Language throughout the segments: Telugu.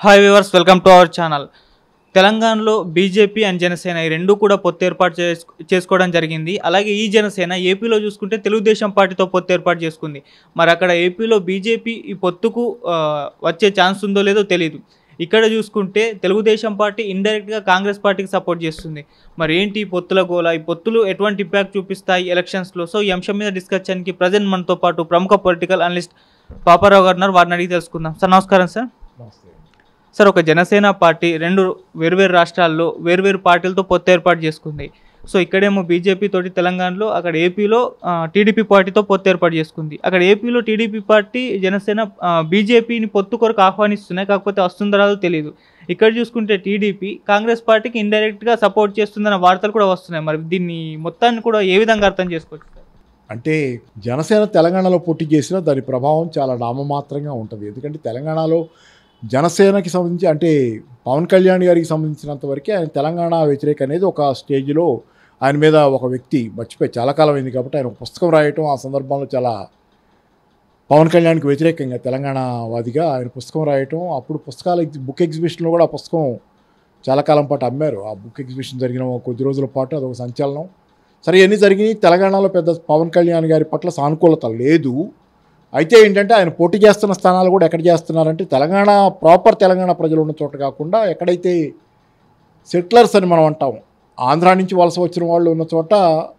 Hi viewers welcome to our channel తెలంగాణలో బీజేపీ అండ్ జనసేన ఈ రెండు కూడా పొత్తు ఏర్పాటు చేసు చేసుకోవడం జరిగింది అలాగే ఈ జనసేన ఏపీలో చూసుకుంటే తెలుగుదేశం పార్టీతో పొత్తు ఏర్పాటు చేసుకుంది మరి అక్కడ ఏపీలో బీజేపీ ఈ పొత్తుకు ఆ, వచ్చే ఛాన్స్ ఉందో లేదో తెలియదు ఇక్కడ చూసుకుంటే తెలుగుదేశం పార్టీ ఇండైరెక్ట్గా కాంగ్రెస్ పార్టీకి సపోర్ట్ చేస్తుంది మరి ఏంటి ఈ పొత్తుల గోల ఈ పొత్తులు ఎటువంటి ఇంపాక్ట్ చూపిస్తాయి ఎలక్షన్స్లో సో ఈ అంశం మీద డిస్కస్ చేయడానికి ప్రజెంట్ మనతో పాటు ప్రముఖ పొలిటికల్ అనలిస్ట్ పాపారావు గారు ఉన్నారు వారిని అడిగి తెలుసుకుందాం సార్ నమస్కారం సార్ సార్ ఒక జనసేన పార్టీ రెండు వేర్వేరు రాష్ట్రాల్లో వేర్వేరు పార్టీలతో పొత్తు ఏర్పాటు చేసుకుంది సో ఇక్కడేమో బీజేపీ తోటి తెలంగాణలో అక్కడ ఏపీలో టీడీపీ పార్టీతో పొత్తు ఏర్పాటు చేసుకుంది అక్కడ ఏపీలో టీడీపీ పార్టీ జనసేన బీజేపీని పొత్తు కొరకు ఆహ్వానిస్తున్నాయి కాకపోతే వస్తుందో రాదో తెలియదు ఇక్కడ చూసుకుంటే టీడీపీ కాంగ్రెస్ పార్టీకి ఇండైరెక్ట్గా సపోర్ట్ చేస్తుందన్న వార్తలు కూడా వస్తున్నాయి మరి దీన్ని మొత్తాన్ని కూడా ఏ విధంగా అర్థం చేసుకోవచ్చు సార్? అంటే జనసేన తెలంగాణలో పోటీ చేసినా దాని ప్రభావం చాలా నామమాత్రంగా ఉంటుంది ఎందుకంటే తెలంగాణలో జనసేనకి సంబంధించి అంటే పవన్ కళ్యాణ్ గారికి సంబంధించినంత వరకే ఆయన తెలంగాణ వ్యతిరేక అనేది ఒక స్టేజ్లో ఆయన మీద ఒక వ్యక్తి మర్చిపోయి చాలా కాలం అయింది కాబట్టి ఆయన ఒక పుస్తకం రాయటం ఆ సందర్భంలో చాలా పవన్ కళ్యాణ్కి వ్యతిరేకంగా తెలంగాణ వాదిగా ఆయన పుస్తకం రాయటం అప్పుడు పుస్తకాల ఎగ్జి- బుక్ ఎగ్జిబిషన్లో కూడా ఆ పుస్తకం చాలా కాలం పాటు అమ్మారు ఆ బుక్ ఎగ్జిబిషన్ జరిగిన ఒక కొద్ది రోజుల పాటు అదొక సంచలనం సరే ఇవన్నీ జరిగినాయి తెలంగాణలో పెద్ద పవన్ కళ్యాణ్ గారి పట్ల సానుకూలత లేదు అయితే ఏంటంటే ఆయన పోటీ చేస్తున్న స్థానాలు కూడా ఎక్కడ చేస్తున్నారంటే తెలంగాణ ప్రాపర్ తెలంగాణ ప్రజలు ఉన్న చోట కాకుండా ఎక్కడైతే సెటిలర్స్ అని మనం అంటాం ఆంధ్రా నుంచి వలస వచ్చిన వాళ్ళు ఉన్న చోట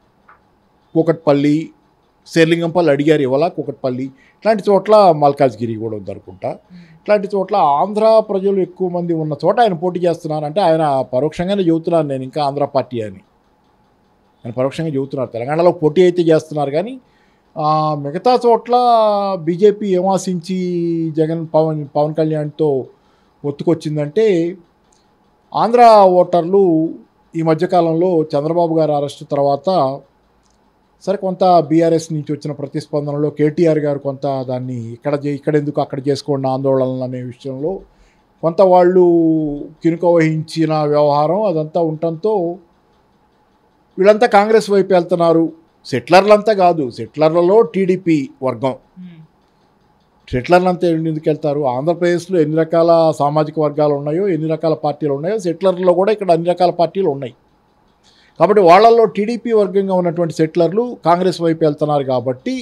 కూకట్పల్లి శేర్లింగంపల్లి అడిగారు ఇవాళ కూకట్పల్లి ఇట్లాంటి చోట్ల మల్కాజ్గిరి కూడా ఉందనుకుంటా ఇట్లాంటి చోట్ల ఆంధ్ర ప్రజలు ఎక్కువ మంది ఉన్న చోట ఆయన పోటీ చేస్తున్నారంటే ఆయన పరోక్షంగానే చెబుతున్నాను నేను ఇంకా ఆంధ్ర పార్టీ అని ఆయన పరోక్షంగా చెబుతున్నారు తెలంగాణలో పోటీ అయితే చేస్తున్నారు కానీ ఆ, మిగతా చోట్ల బీజేపీ ఏం ఆశించి జగన్ పవన్ పవన్ కళ్యాణ్తో ఒత్తుకొచ్చిందంటే ఆంధ్ర ఓటర్లు ఈ మధ్యకాలంలో చంద్రబాబు గారి అరెస్ట్ తర్వాత సరే కొంత బీఆర్ఎస్ నుంచి వచ్చిన ప్రతిస్పందనలో కేటీఆర్ గారు కొంత దాన్ని ఇక్కడ చే- ఇక్కడ ఎందుకు అక్కడ చేసుకోండి ఆందోళనలు అనే విషయంలో కొంత వాళ్ళు కినుక వహించిన వ్యవహారం అదంతా ఉండటంతో వీళ్ళంతా కాంగ్రెస్ వైపు వెళ్తున్నారు సెటిలర్లంతా కాదు సెటిలర్లలో టీడీపీ వర్గం సెటిలర్లంతా ఎందుకు వెళ్తారు ఆంధ్రప్రదేశ్లో ఎన్ని రకాల సామాజిక వర్గాలు ఉన్నాయో ఎన్ని రకాల పార్టీలు ఉన్నాయో సెటిలర్లో కూడా ఇక్కడ అన్ని రకాల పార్టీలు ఉన్నాయి కాబట్టి వాళ్ళల్లో టీడీపీ వర్గంగా ఉన్నటువంటి సెటిలర్లు కాంగ్రెస్ వైపు వెళ్తున్నారు కాబట్టి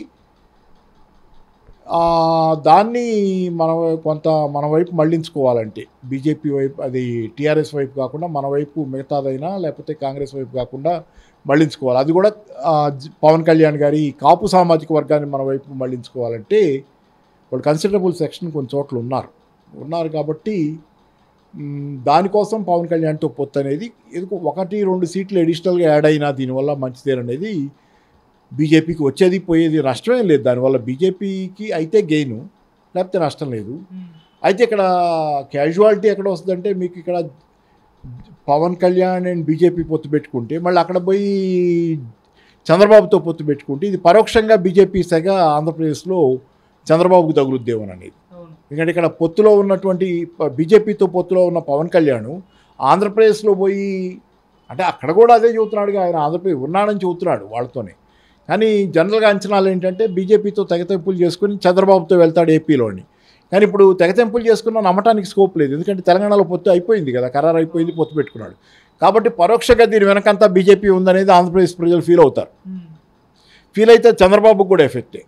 ఆ, దాన్ని మన కొంత మన వైపు మళ్ళించుకోవాలంటే బీజేపీ వైపు అది టీఆర్ఎస్ వైపు కాకుండా మన వైపు మిగతాదైనా లేకపోతే కాంగ్రెస్ వైపు కాకుండా మళ్ళించుకోవాలి అది కూడా ఆ, జ- పవన్ కళ్యాణ్ గారి కాపు సామాజిక వర్గాన్ని మన వైపు మళ్ళించుకోవాలంటే వాళ్ళు కన్సిడరబుల్ సెక్షన్ కొన్ని చోట్ల ఉన్నారు ఉన్నారు కాబట్టి మ్, దానికోసం పవన్ కళ్యాణ్తో పొత్తు అనేది ఎందుకు ఒకటి రెండు సీట్లు అడిషనల్గా యాడ్ అయినా దీనివల్ల మంచిదేననేది బీజేపీకి వచ్చేది పోయేది నష్టమేం లేదు దానివల్ల బీజేపీకి అయితే గెయిన్ లేకపోతే నష్టం లేదు అయితే ఇక్కడ క్యాజువాలిటీ ఎక్కడ వస్తుందంటే మీకు ఇక్కడ పవన్ కళ్యాణ్ అండ్ బీజేపీ పొత్తు పెట్టుకుంటే మళ్ళీ అక్కడ పోయి చంద్రబాబుతో పొత్తు పెట్టుకుంటే ఇది పరోక్షంగా బీజేపీ సెగ ఆంధ్రప్రదేశ్లో చంద్రబాబుకు తగులుద్దేమని అనేది ఎందుకంటే ఇక్కడ పొత్తులో ఉన్నటువంటి ప- బీజేపీతో పొత్తులో ఉన్న పవన్ కళ్యాణ్ ఆంధ్రప్రదేశ్లో పోయి అంటే అక్కడ కూడా అదే చెబుతున్నాడుగా ఆయన ఆంధ్రప్రదేశ్ ఉన్నాడని చెబుతున్నాడు వాళ్ళతోనే కానీ జనరల్గా అంచనాలు ఏంటంటే బీజేపీతో తెగతెంపులు చేసుకుని చంద్రబాబుతో వెళ్తాడు ఏపీలోని కానీ ఇప్పుడు తెగతెంపులు చేసుకున్న నమ్మటానికి స్కోప్ లేదు ఎందుకంటే తెలంగాణలో పొత్తు అయిపోయింది కదా ఖరారు అయిపోయింది పొత్తు పెట్టుకున్నాడు కాబట్టి పరోక్షంగా దీని వెనకంతా బీజేపీ ఉందనేది ఆంధ్రప్రదేశ్ ప్రజలు ఫీల్ అవుతారు ఫీల్ అయితే చంద్రబాబుకు కూడా ఎఫెక్టే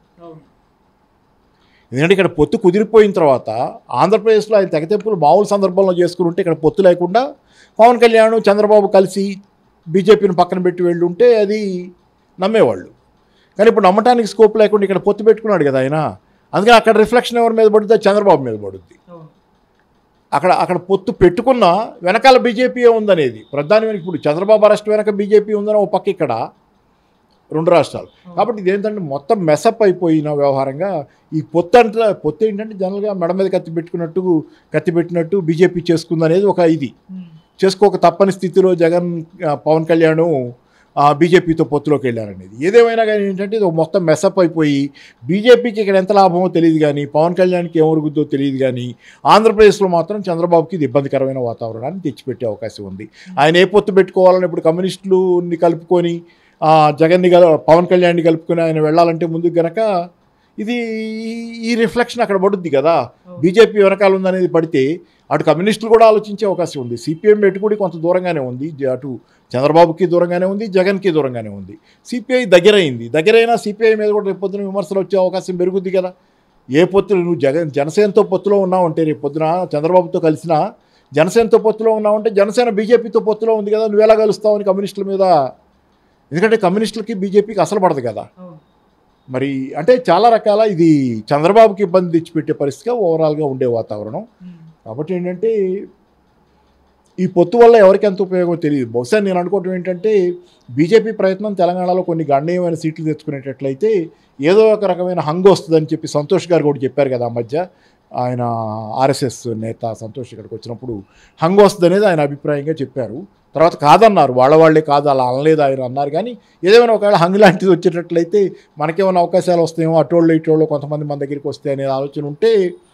ఎందుకంటే ఇక్కడ పొత్తు కుదిరిపోయిన తర్వాత ఆంధ్రప్రదేశ్లో ఆయన తెగతెంపులు మామూలు సందర్భంలో చేసుకుని ఉంటే ఇక్కడ పొత్తు లేకుండా పవన్ కళ్యాణ్ చంద్రబాబు కలిసి బీజేపీని పక్కన పెట్టి వెళ్ళి ఉంటే అది నమ్మేవాళ్ళు కానీ ఇప్పుడు నమ్మటానికి స్కోప్ లేకుండా ఇక్కడ పొత్తు పెట్టుకున్నాడు కదా ఆయన అందుకని అక్కడ రిఫ్లెక్షన్ ఎవరి మీద పడుతుంది చంద్రబాబు మీద పడుద్ది అక్కడ అక్కడ పొత్తు పెట్టుకున్న వెనకాల బీజేపీ ఉందనేది ప్రధాని వెనక ఇప్పుడు చంద్రబాబు అరెస్ట్ వెనక బీజేపీ ఉందని ఒక పక్క ఇక్కడ రెండు రాష్ట్రాలు కాబట్టి ఇదేంటంటే మొత్తం మెసప్ అయిపోయిన వ్యవహారంగా ఈ పొత్తు అంటే పొత్తు ఏంటంటే జనరల్గా మెడ మీద కత్తి పెట్టుకున్నట్టు కత్తి పెట్టినట్టు బీజేపీ చేసుకుందనేది ఒక ఇది చేసుకోక తప్పని స్థితిలో జగన్ ఆ, పవన్ కళ్యాణ్ ఆ, బీజేపీతో పొత్తులోకి వెళ్ళారనేది ఏదేమైనా కానీ ఏంటంటే ఇది ఒక మొత్తం మెసప్ అయిపోయి బీజేపీకి ఇక్కడ ఎంత లాభమో తెలియదు కానీ పవన్ కళ్యాణ్కి ఏమరుగుద్దో తెలియదు కానీ ఆంధ్రప్రదేశ్లో మాత్రం చంద్రబాబుకి ఇది ఇబ్బందికరమైన వాతావరణాన్ని తెచ్చిపెట్టే అవకాశం ఉంది ఆయన ఏ పొత్తు పెట్టుకోవాలని ఇప్పుడు కమ్యూనిస్టులని కలుపుకొని ఆ, జగన్ని గల పవన్ కళ్యాణ్ని కలుపుకొని ఆయన వెళ్ళాలంటే ముందు గనక ఇది ఈ- ఈ రిఫ్లెక్షన్ అక్కడ పడుద్ది కదా బీజేపీ వెనకాల ఉందనేది పడితే అటు కమ్యూనిస్టులు కూడా ఆలోచించే అవకాశం ఉంది సిపిఎం పెట్టుకుడి కొంత దూరంగానే ఉంది జ- అటు చంద్రబాబుకి దూరంగానే ఉంది జగన్కి దూరంగానే ఉంది సిపిఐ దగ్గరైంది దగ్గరైనా సిపిఐ మీద కూడా రేపు పొద్దున విమర్శలు వచ్చే అవకాశం పెరుగుద్ది కదా ఏ పొత్తులు నువ్వు జగన్ జనసేనతో పొత్తులో ఉన్నావు అంటే రేపు పొద్దున చంద్రబాబుతో కలిసినా జనసేనతో పొత్తులో ఉన్నావు అంటే జనసేన బీజేపీతో పొత్తులో ఉంది కదా నువ్వు ఎలా కలుస్తావు అని కమ్యూనిస్టుల మీద ఎందుకంటే కమ్యూనిస్టులకి బీజేపీకి అసలు పడదు కదా మరి అంటే చాలా రకాల ఇది చంద్రబాబుకి ఇబ్బంది తెచ్చిపెట్టే పరిస్థితిగా ఓవరాల్గా ఉండే వాతావరణం కాబట్టి ఏంటంటే ఈ పొత్తు వల్ల ఎవరికి ఎంత ఉపయోగం తెలియదు బహుశా నేను అనుకోవటం ఏంటంటే బీజేపీ ప్రయత్నం తెలంగాణలో కొన్ని గణనీయమైన సీట్లు తెచ్చుకునేటట్లయితే ఏదో ఒక రకమైన హంగు వస్తుందని చెప్పి సంతోష్ గారు కూడా చెప్పారు కదా ఆ మధ్య ఆయన ఆర్ఎస్ఎస్ నేత సంతోష్ ఇక్కడికి వచ్చినప్పుడు హంగు వస్తుంది అనేది ఆయన అభిప్రాయంగా చెప్పారు తర్వాత కాదన్నారు వాళ్ళ వాళ్ళే కాదు అలా అనలేదు ఆయన అన్నారు కానీ ఏదేమైనా ఒకవేళ హంగు లాంటిది వచ్చేటట్లయితే మనకేమైనా అవకాశాలు వస్తాయేమో అటోళ్ళు ఇటోళ్ళు కొంతమంది మన దగ్గరికి వస్తే అనే ఆలోచన ఉంటే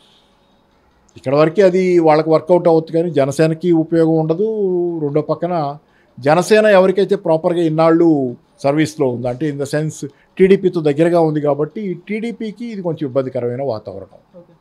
ఇక్కడ వరకే అది వాళ్ళకి వర్కౌట్ అవుతుంది కానీ జనసేనకి ఉపయోగం ఉండదు రెండో పక్కన జనసేన ఎవరికైతే ప్రాపర్గా ఇన్నాళ్ళు సర్వీస్లో ఉంది అంటే ఇన్ ద సెన్స్ టీడీపీతో దగ్గరగా ఉంది కాబట్టి టీడీపీకి ఇది కొంచెం ఇబ్బందికరమైన వాతావరణం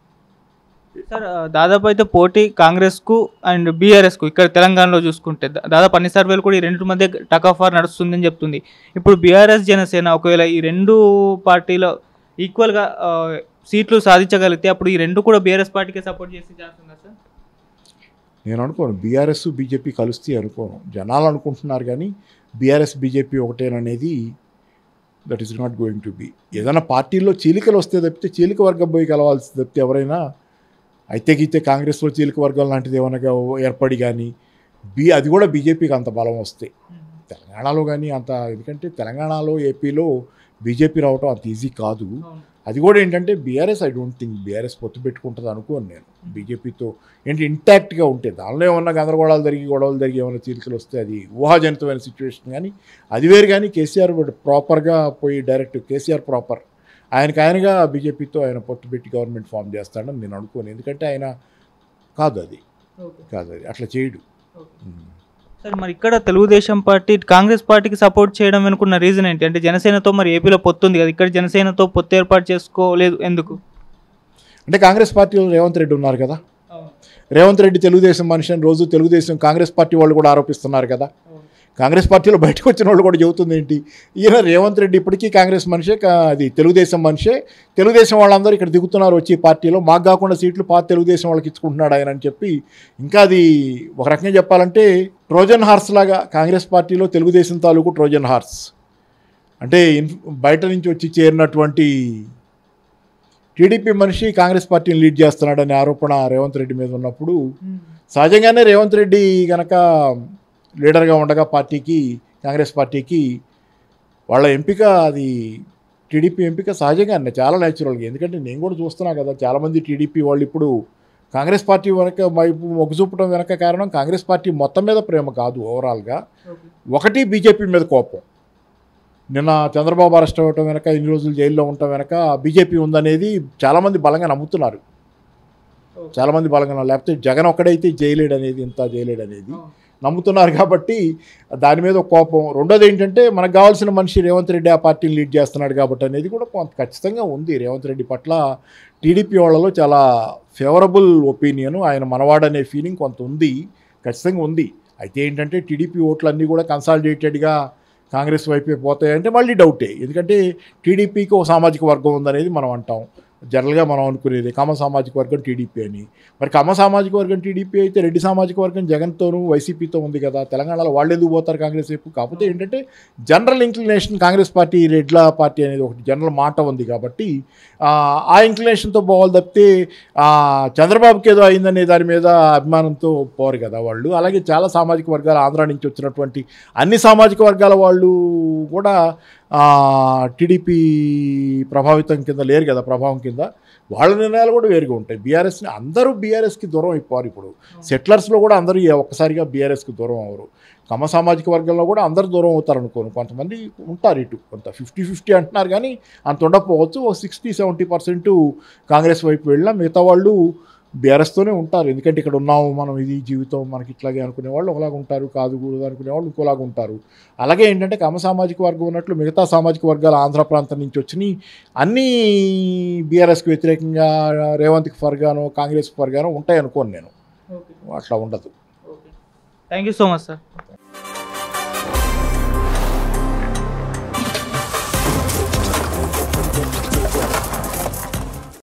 సార్ ఆ, దాదాపు అయితే పోటీ కాంగ్రెస్కు అండ్ బీఆర్ఎస్కు ఇక్కడ తెలంగాణలో చూసుకుంటే దా- దాదాపు అన్ని సర్వేలు కూడా ఈ రెండింటి మధ్య టక్ ఆఫ్ వార్ నడుస్తుందని చెప్తుంది ఇప్పుడు బీఆర్ఎస్ జనసేన ఒకవేళ ఈ రెండు పార్టీలో ఈక్వల్గా ఆ, సీట్లు సాధించగలిగితే అప్పుడు ఈ రెండు కూడా బీఆర్ఎస్ పార్టీకే సపోర్ట్ చేసే ఛాన్స్ ఉందా సార్ నేను అనుకోను బీఆర్ఎస్ బీజేపీ కలుస్తే అనుకోను జనాలు అనుకుంటున్నారు కానీ బీఆర్ఎస్ బీజేపీ ఒకటేననేది that is not going to be ఏదైనా పార్టీల్లో చీలికలు వస్తే తప్పితే చీలిక వర్గం పోయి కలవాల్సి తప్పితే ఎవరైనా అయితే గీతే కాంగ్రెస్లో చీలిక వర్గం లాంటిది ఏమైనా ఏర్పడి కానీ బీ అది కూడా బీజేపీకి అంత బలం వస్తే తెలంగాణలో కానీ అంత ఎందుకంటే తెలంగాణలో ఏపీలో బీజేపీ రావటం అంత ఈజీ కాదు అవును. అది కూడా ఏంటంటే BRS I don't think BRS పొత్తు పెట్టుకుంటుంది అనుకోను నేను బీజేపీతో ఏంటి ఇంటాక్ట్గా ఉంటే దానిలో ఏమన్నా గందరగోళాలు జరిగి గొడవలు జరిగి ఏమైనా చీలికలు వస్తే అది ఊహాజనితమైన సిచ్యువేషన్ కానీ అది వేరు కానీ కేసీఆర్ ప్రాపర్గా పోయి డైరెక్ట్ కేసీఆర్ ప్రాపర్ ఆయనకి ఆయనగా బీజేపీతో ఆయన పొత్తు పెట్టి గవర్నమెంట్ ఫామ్ చేస్తాడని నేను అనుకోను ఎందుకంటే ఆయన కాదు అది కాదు అది అట్లా చేయడు ఉమ్. సార్ మరి ఇక్కడ తెలుగుదేశం పార్టీ కాంగ్రెస్ పార్టీకి సపోర్ట్ చేయడం అనుకున్న రీజన్ ఏంటి అంటే జనసేనతో మరి ఏపీలో పొత్తు ఉంది కదా ఇక్కడ జనసేనతో పొత్తు ఏర్పాటు చేసుకోలేదు ఎందుకు అంటే కాంగ్రెస్ పార్టీలో రేవంత్ రెడ్డి ఉన్నారు కదా రేవంత్ రెడ్డి తెలుగుదేశం మనిషి అని రోజు తెలుగుదేశం కాంగ్రెస్ పార్టీ వాళ్ళు కూడా ఆరోపిస్తున్నారు కదా కాంగ్రెస్ పార్టీలో బయటకు వచ్చిన వాళ్ళు కూడా చెబుతుంది ఏంటి ఈయన రేవంత్ రెడ్డి ఇప్పటికీ కాంగ్రెస్ మనిషే కా- అది తెలుగుదేశం మనిషే తెలుగుదేశం వాళ్ళందరూ ఇక్కడ దిగుతున్నారు వచ్చి ఈ పార్టీలో మాకు కాకుండా సీట్లు పాత తెలుగుదేశం వాళ్ళకి ఇచ్చుకుంటున్నాడు ఆయన అని చెప్పి ఇంకా అది ఒక రకంగా చెప్పాలంటే ట్రోజన్ హార్స్ లాగా కాంగ్రెస్ పార్టీలో తెలుగుదేశం తాలూకు ట్రోజన్ హార్స్ అంటే ఇన్- బయట నుంచి వచ్చి చేరినటువంటి టీడీపీ మనిషి కాంగ్రెస్ పార్టీని లీడ్ చేస్తున్నాడనే ఆరోపణ రేవంత్ రెడ్డి మీద ఉన్నప్పుడు సహజంగానే రేవంత్ రెడ్డి గనక లీడర్గా ఉండగా పార్టీకి కాంగ్రెస్ పార్టీకి వాళ్ళ ఎంపిక అది టీడీపీ ఎంపిక సహజంగానే చాలా న్యాచురల్గా ఎందుకంటే నేను కూడా చూస్తున్నా కదా చాలామంది టీడీపీ వాళ్ళు ఇప్పుడు కాంగ్రెస్ పార్టీ వెనక వైపు మొగ్గు చూపడం వెనక కారణం కాంగ్రెస్ పార్టీ మొత్తం మీద ప్రేమ కాదు ఓవరాల్గా ఒకటి బీజేపీ మీద కోపం నిన్న చంద్రబాబు అరెస్ట్ అవ్వటం వెనక ఇన్ని రోజులు జైల్లో ఉండటం వెనక బీజేపీ ఉందనేది చాలామంది బలంగా నమ్ముతున్నారు చాలామంది బలంగా లేకపోతే జగన్ ఒక్కడైతే జైలేడు అనేది ఇంత జైలేడు అనేది నమ్ముతున్నారు కాబట్టి దాని మీద ఒక కోపం రెండోది ఏంటంటే మనకు కావాల్సిన మనిషి రేవంత్ రెడ్డి ఆ పార్టీని లీడ్ చేస్తున్నాడు కాబట్టి అనేది కూడా కొంత ఖచ్చితంగా ఉంది రేవంత్ రెడ్డి పట్ల టీడీపీ వాళ్ళలో చాలా ఫేవరబుల్ ఒపీనియన్ ఆయన మనవాడనే ఫీలింగ్ కొంత ఉంది ఖచ్చితంగా ఉంది అయితే ఏంటంటే టీడీపీ ఓట్లన్నీ కూడా కన్సాలిడేటెడ్గా కాంగ్రెస్ వైపే పోతాయంటే మళ్ళీ డౌటే ఎందుకంటే టీడీపీకి ఒక సామాజిక వర్గం ఉందనేది మనం అంటాం జనరల్గా మనం అనుకునేది కమ సామాజిక వర్గం టీడీపీ అని మరి కమ సామాజిక వర్గం టీడీపీ అయితే రెడ్డి సామాజిక వర్గం జగన్తోనూ వైసీపీతో ఉంది కదా తెలంగాణలో వాళ్ళు ఎందుకు పోతారు కాంగ్రెస్ వైపు కాకపోతే ఏంటంటే జనరల్ ఇంక్లినేషన్ కాంగ్రెస్ పార్టీ రెడ్ల పార్టీ అనేది ఒకటి జనరల్ మాట ఉంది కాబట్టి ఆ, ఆ ఇంక్లినేషన్తో పోవాలి తప్పితే ఆ, చంద్రబాబుకి ఏదో అయిందనే దాని మీద అభిమానంతో పోరు కదా వాళ్ళు అలాగే చాలా సామాజిక వర్గాలు ఆంధ్ర నుంచి వచ్చినటువంటి అన్ని సామాజిక వర్గాల వాళ్ళు కూడా ఆ, టీడీపీ ప్రభావితం కింద లేరు కదా ప్రభావం కింద వాళ్ళ నిర్ణయాలు కూడా వేరుగా ఉంటాయి బీఆర్ఎస్ని అందరూ బీఆర్ఎస్కి దూరం అయిపోరు ఇప్పుడు సెటిలర్స్లో కూడా అందరూ ఈ ఒక్కసారిగా బీఆర్ఎస్కి దూరం అవ్వరు కమ సామాజిక వర్గంలో కూడా అందరు దూరం అవుతారు అనుకోను కొంతమంది ఉంటారు ఇటు కొంత ఫిఫ్టీ ఫిఫ్టీ అంటున్నారు కానీ అంత ఉండకపోవచ్చు ఓ సిక్స్టీ సెవెంటీ పర్సెంట్ కాంగ్రెస్ వైపు వెళ్ళినా మిగతా వాళ్ళు బీఆర్ఎస్తోనే ఉంటారు ఎందుకంటే ఇక్కడ ఉన్నాము మనం ఇది జీవితం మనకి ఇట్లాగే అనుకునే వాళ్ళు ఒకలాగా ఉంటారు కాదు కూడదు అనుకునే వాళ్ళు ఇంకోలాగా ఉంటారు అలాగే ఏంటంటే కమ సామాజిక వర్గం ఉన్నట్లు మిగతా సామాజిక వర్గాలు ఆంధ్ర ప్రాంతం నుంచి వచ్చినాయి అన్నీ బీఆర్ఎస్కి వ్యతిరేకంగా రేవంత్కి ఫర్గానో కాంగ్రెస్కి ఫర్గానో ఉంటాయి అనుకోను నేను ఓకే అట్లా ఉండదు okay thank you so much sir